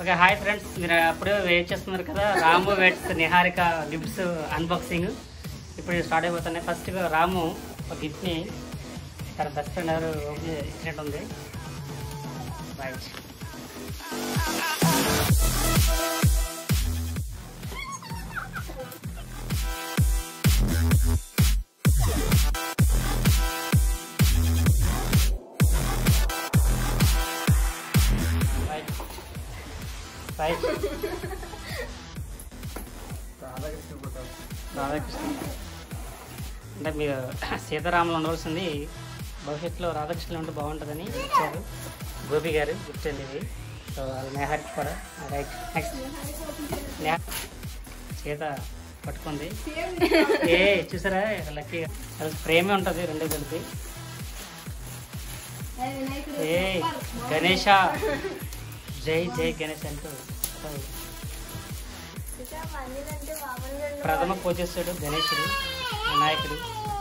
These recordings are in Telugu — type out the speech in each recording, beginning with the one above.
ఓకే హాయ్ ఫ్రెండ్స్ మీరు అప్పుడే వెయిట్ చేస్తున్నారు కదా రాము వెట్స్ నిహారిక గిఫ్ట్స్ అన్బాక్సింగ్ ఇప్పుడు స్టార్ట్ అయిపోతున్నాయి ఫస్ట్ రాము ఒక గిఫ్ట్ని తన బెస్ట్ ఫ్రెండ్ ఎవరు ఓపెన్ ఇచ్చినట్టు ఉంది రైట్ రైట్ రైట్ రాధాకృష్ణ అంటే మీరు సీతారాములు ఉండవలసింది భవిష్యత్తులో రాధాకృష్ణ ఉంటే బాగుంటుందని ఇచ్చారు గోపి గారు గిఫ్ట్ అండి ఇది సో అది నేహారికి కూడా రైట్ నెక్స్ట్ నేహ సీత పట్టుకుంది ఏ చూసారా లక్కీ అది ప్రేమే ఉంటుంది రెండో కలిపి ఏ గణేష జై జై గణేష్ అంటూ ప్రథమ పూజిస్తుడు గణేశుడు వినాయకుడు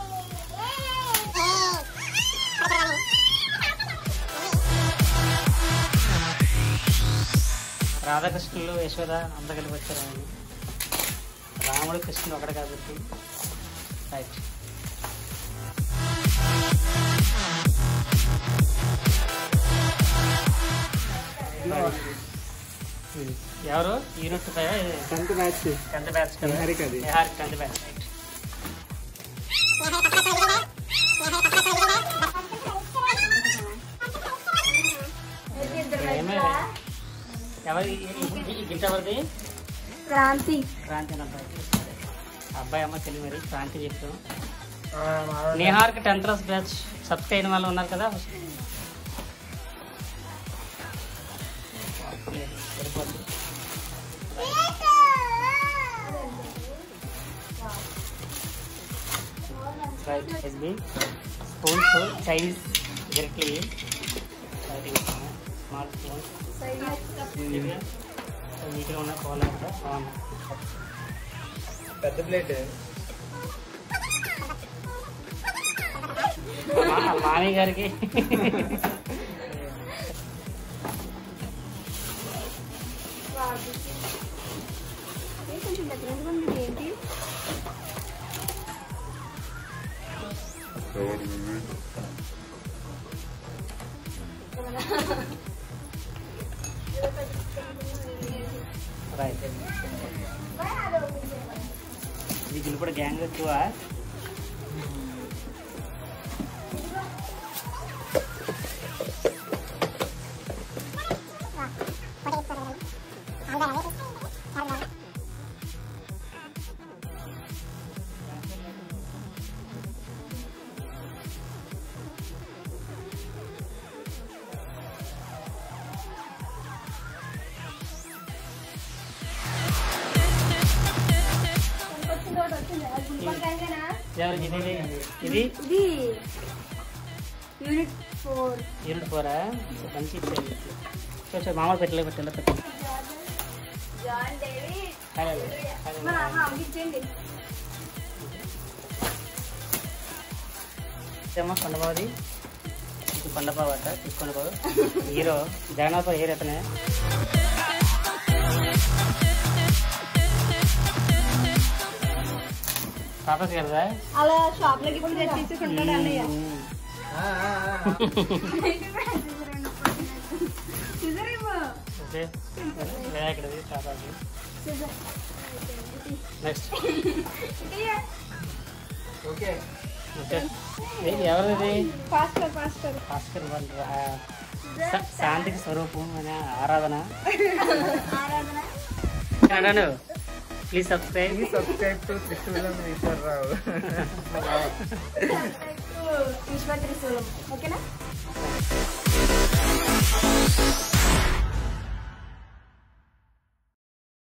రాధాకృష్ణులు యశోద అంతా కలిపి వచ్చారు ఆయన రాముడు కృష్ణుడు ఒకటి కాబట్టి రైట్ ఎవరు unit tenth batch tenth batch కదా నిహారికది. నిహారిక టెన్త్ బ్యాచ్ రైట్ ఏమే ఎవరి ఈ గిఫ్ట్ ఎవరిది క్రాంతి క్రాంతి అని అబ్బాయి సరే. అబ్బాయి అమ్మ తెలియదు మరి క్రాంతి చెప్తాం Niharika tenth class batch subscribe అయిన వాళ్ళు ఉన్నారు కదా సరిపోతుంది రైట్ ఎస్బి స్పూన్స్ చైనీస్ గరిటెలు ఇవి స్మాల్ స్పూన్స్ నీట్గా ఉన్న కోల కూడా బాగుంది పెద్ద ప్లేట్ మా- మామయ్య గారికి కొంచెం దగ్గర ఉంది ఏంటి రైట్ ఇది ఇప్పుడు గ్యాంగ్ ఎక్కువ వచ్చింది ఒకటి వచ్చింది అది గుంటూరు గ్యాంగేనా? ఎవరికి ఇది ఇది ఇది యూనిట్ ఫోర్ యూనిట్ ఫోరా మంచి ఇచ్చేది కొంచెం మామూలు పెట్టలే పెట్టలే పెట్టండి జాన్ డేవిడ్ హలో హలో మా అమ్మ అమ్మించండి ఏమో కొండబాబుది ఇది కొండబాబు అట తీసుకొని బాబు హీరో జగన్నాథ్ హీరో అతనే తాపస్ కదా అలా షాప్ లోకి ఇప్పుడు తీసుకుంటాడు అన్నయ్య చూసారేమో ఓకే వినాయకుడిది తాపస్ నెక్స్ట్ ఓకే ఓకే ఇది ఎవరిది ఫాస్టర్ ఫాస్టర్ భాస్కర్ వాళ్ళు ఆ, శా- శాంతికి స్వరూపం అనే ఆరాధన ఆరాధన అన్నాను ప్లీజ్ సబ్స్క్రైబ్ సబ్స్క్రైబ్ టు త్రిశూలం ఈశ్వరరావు ఈశ్వర్ త్రిశూలం ఓకేనా